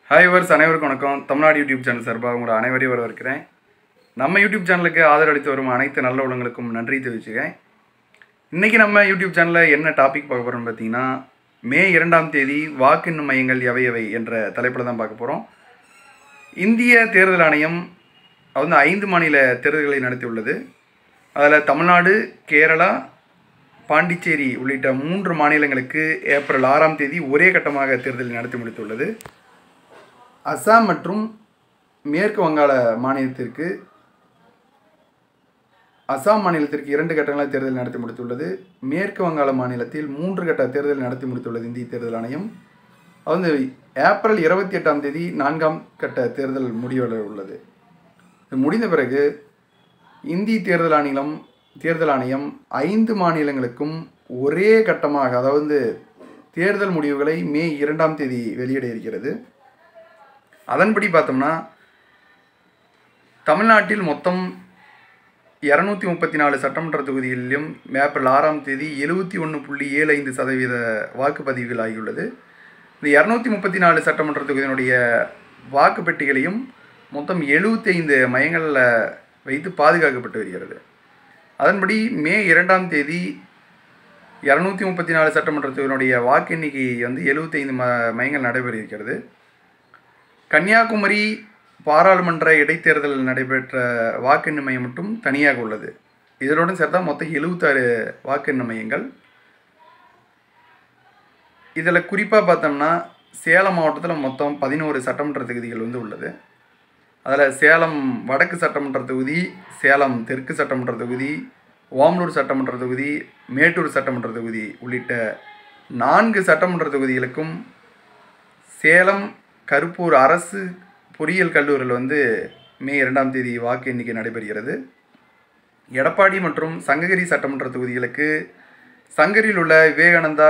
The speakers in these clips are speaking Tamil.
ஹாய் வர்ஸ் அனைவருக்கும் வணக்கம் தமிழ்நாடு யூடியூப் சேனல் சார்பாக உங்களை அனைவரையும் வரவேற்கிறேன் நம்ம யூடியூப் சேனலுக்கு ஆதரவு அளித்து வரும் அனைத்து நல்ல உள்ளங்களுக்கும் நன்றி தெரிவிச்சுக்கிறேன் இன்றைக்கி நம்ம யூடியூப் சேனலில் என்ன டாபிக் பார்க்க போகிறோம்னு பார்த்தீங்கன்னா மே இரண்டாம் தேதி வாக்கெண்ணும் மையங்கள் எவை எவை என்ற தலைப்பில் தான் பார்க்க போகிறோம் இந்திய தேர்தல் ஆணையம் வந்து ஐந்து மாநில தேர்தல்களை நடத்தியுள்ளது அதில் தமிழ்நாடு கேரளா பாண்டிச்சேரி உள்ளிட்ட மூன்று மாநிலங்களுக்கு ஏப்ரல் ஆறாம் தேதி ஒரே கட்டமாக தேர்தல் நடத்தி முடித்துள்ளது அஸ்ஸாம் மற்றும் மேற்கு வங்காள மாநிலத்திற்கு அஸ்ஸாம் மாநிலத்திற்கு இரண்டு கட்டங்களாக தேர்தல் நடத்தி முடித்துள்ளது மேற்கு வங்காள மாநிலத்தில் மூன்று கட்ட தேர்தல் நடத்தி முடித்துள்ளது இந்திய தேர்தல் ஆணையம் அது வந்து ஏப்ரல் இருபத்தி எட்டாம் தேதி நான்காம் கட்ட தேர்தல் முடிவட உள்ளது இது முடிந்த பிறகு இந்திய தேர்தல் ஆணையம் தேர்தல் ஆணையம் ஐந்து மாநிலங்களுக்கும் ஒரே கட்டமாக அதாவது தேர்தல் முடிவுகளை மே இரண்டாம் தேதி வெளியிட இருக்கிறது அதன்படி பார்த்தோம்னா தமிழ்நாட்டில் மொத்தம் இரநூத்தி முப்பத்தி நாலு சட்டமன்ற தொகுதிகளிலும் ஏப்ரல் ஆறாம் தேதி எழுபத்தி ஒன்று புள்ளி ஏழு ஐந்து சதவீத வாக்குப்பதிவுகள் ஆகியுள்ளது இந்த இரநூத்தி முப்பத்தி நாலு சட்டமன்ற தொகுதியினுடைய வாக்குப்பெட்டிகளையும் மொத்தம் எழுபத்தி ஐந்து மையங்களில் வைத்து பாதுகாக்கப்பட்டு வருகிறது அதன்படி மே இரண்டாம் தேதி இரநூத்தி முப்பத்தி நாலு சட்டமன்ற தொகுதியினுடைய வாக்கு எண்ணிக்கை வந்து எழுபத்தைந்து ம மையங்கள் நடைபெற இருக்கிறது கன்னியாகுமரி பாராளுமன்ற இடைத்தேர்தல் நடைபெற்ற வாக்கெண்ணு மையம் மட்டும் தனியாக உள்ளது இதனுடன் சேர்த்தா மொத்தம் எழுபத்தாறு வாக்கெண்ணு மையங்கள் இதில் குறிப்பாக பார்த்தோம்னா சேலம் மாவட்டத்தில் மொத்தம் பதினோரு சட்டமன்ற தொகுதிகள் வந்து உள்ளது அதில் சேலம் வடக்கு சட்டமன்ற தொகுதி சேலம் தெற்கு சட்டமன்ற தொகுதி ஓமலூர் சட்டமன்ற தொகுதி மேட்டூர் சட்டமன்ற தொகுதி உள்ளிட்ட நான்கு சட்டமன்ற தொகுதிகளுக்கும் சேலம் கருப்பூர் அரசு பொறியியல் கல்லூரியில் வந்து மே இரண்டாம் தேதி வாக்கு எண்ணிக்கை நடைபெறுகிறது எடப்பாடி மற்றும் சங்ககிரி சட்டமன்ற தொகுதிகளுக்கு சங்கரியில் உள்ள விவேகானந்தா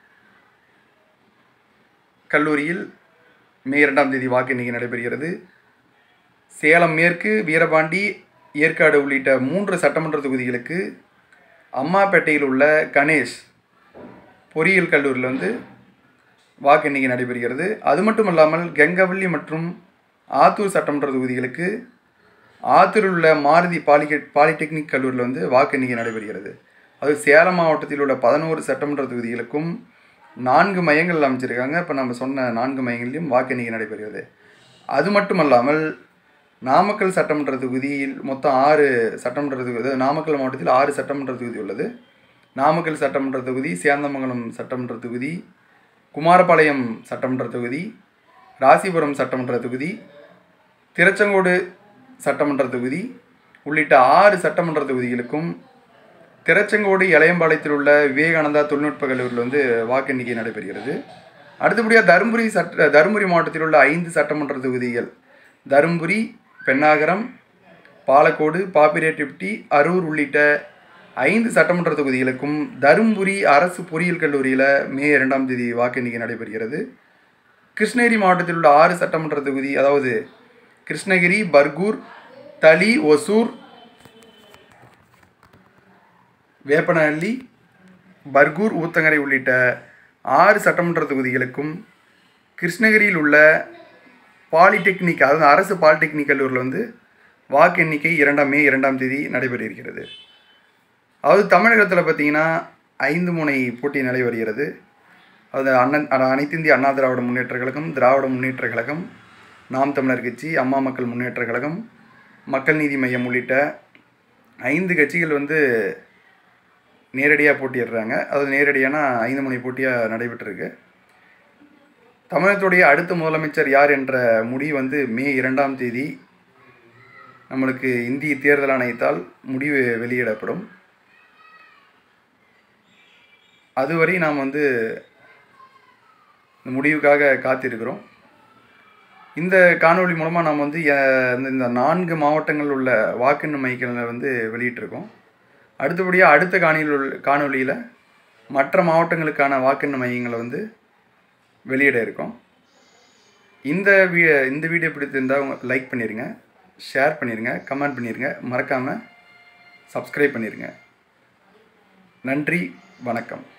கல்லூரியில் மே இரண்டாம் தேதி வாக்கு எண்ணிக்கை நடைபெறுகிறது சேலம் மேற்கு வீரபாண்டி ஏற்காடு உள்ளிட்ட மூன்று சட்டமன்ற தொகுதிகளுக்கு அம்மாப்பேட்டையில் உள்ள கணேஷ் பொறியியல் கல்லூரியில் வந்து வாக்கு எண்ணிக்கை நடைபெறுகிறது அது மட்டும் இல்லாமல் கெங்கவள்ளி மற்றும் ஆத்தூர் சட்டமன்ற தொகுதிகளுக்கு ஆத்தூரில் உள்ள மாருதி பாலிகெ பாலிடெக்னிக் கல்லூரியில் வந்து வாக்கு எண்ணிக்கை நடைபெறுகிறது அது சேலம் மாவட்டத்தில் உள்ள பதினோரு சட்டமன்ற தொகுதிகளுக்கும் நான்கு மையங்கள் அமைச்சிருக்காங்க இப்போ நம்ம சொன்ன நான்கு மையங்களிலும் வாக்கு எண்ணிக்கை நடைபெறுகிறது அது மட்டுமல்லாமல் நாமக்கல் சட்டமன்ற தொகுதியில் மொத்தம் ஆறு சட்டமன்ற தொகுதி அதாவது நாமக்கல் மாவட்டத்தில் ஆறு சட்டமன்ற தொகுதி உள்ளது நாமக்கல் சட்டமன்ற தொகுதி சேந்தமங்கலம் சட்டமன்ற தொகுதி குமாரபாளையம் சட்டமன்ற தொகுதி ராசிபுரம் சட்டமன்ற தொகுதி திருச்செங்கோடு சட்டமன்ற தொகுதி உள்ளிட்ட ஆறு சட்டமன்ற தொகுதிகளுக்கும் திருச்செங்கோடு இளையம்பாளையத்தில் உள்ள விவேகானந்தா தொழில்நுட்ப கல்லூரியில் வந்து வாக்கு எண்ணிக்கை நடைபெறுகிறது அடுத்தபடியாக தருமபுரி சட்ட தருமபுரி மாவட்டத்தில் உள்ள ஐந்து சட்டமன்ற தொகுதிகள் தருமபுரி பெண்ணாகரம் பாலக்கோடு பாப்பிரேட்டிப்டி அரூர் உள்ளிட்ட ஐந்து சட்டமன்ற தொகுதிகளுக்கும் தருமபுரி அரசு பொறியியல் கல்லூரியில் மே இரண்டாம் தேதி வாக்கு எண்ணிக்கை நடைபெறுகிறது கிருஷ்ணகிரி மாவட்டத்தில் உள்ள ஆறு சட்டமன்ற தொகுதி அதாவது கிருஷ்ணகிரி பர்கூர் தளி ஒசூர் வேப்பனஹள்ளி பர்கூர் ஊத்தங்கரை உள்ளிட்ட ஆறு சட்டமன்ற தொகுதிகளுக்கும் கிருஷ்ணகிரியில் உள்ள பாலிடெக்னிக் அதாவது அரசு பாலிடெக்னிக் கல்லூரியில் வந்து வாக்கு எண்ணிக்கை இரண்டாம் மே இரண்டாம் தேதி நடைபெற இருக்கிறது அதாவது தமிழகத்தில் பார்த்தீங்கன்னா ஐந்து முனை போட்டி நிலை வருகிறது அது அண்ணன் அனைத்து இந்திய அண்ணா திராவிட முன்னேற்ற கழகம் திராவிட முன்னேற்ற கழகம் நாம் தமிழர் கட்சி அம்மா மக்கள் முன்னேற்ற கழகம் மக்கள் நீதி மையம் உள்ளிட்ட ஐந்து கட்சிகள் வந்து நேரடியாக போட்டியிடுறாங்க அது நேரடியான ஐந்து முனை போட்டியாக நடைபெற்றிருக்கு தமிழகத்துடைய அடுத்த முதலமைச்சர் யார் என்ற முடிவு வந்து மே இரண்டாம் தேதி நம்மளுக்கு இந்திய தேர்தல் ஆணையத்தால் முடிவு வெளியிடப்படும் அதுவரை நாம் வந்து இந்த முடிவுக்காக காத்திருக்கிறோம் இந்த காணொளி மூலமாக நாம் வந்து இந்த நான்கு மாவட்டங்கள் உள்ள வாக்கெண்ணு மையங்களை வந்து வெளியிட்டிருக்கோம் அடுத்தபடியாக அடுத்த காணொலியில் உள்ள காணொலியில் மற்ற மாவட்டங்களுக்கான வாக்கெண்ணு மையங்களை வந்து வெளியிட இருக்கோம் இந்த வீ இந்த வீடியோ பிடித்திருந்தால் லைக் பண்ணிடுங்க ஷேர் பண்ணிடுங்க கமெண்ட் பண்ணிடுங்க மறக்காமல் சப்ஸ்கிரைப் பண்ணிடுங்க நன்றி வணக்கம்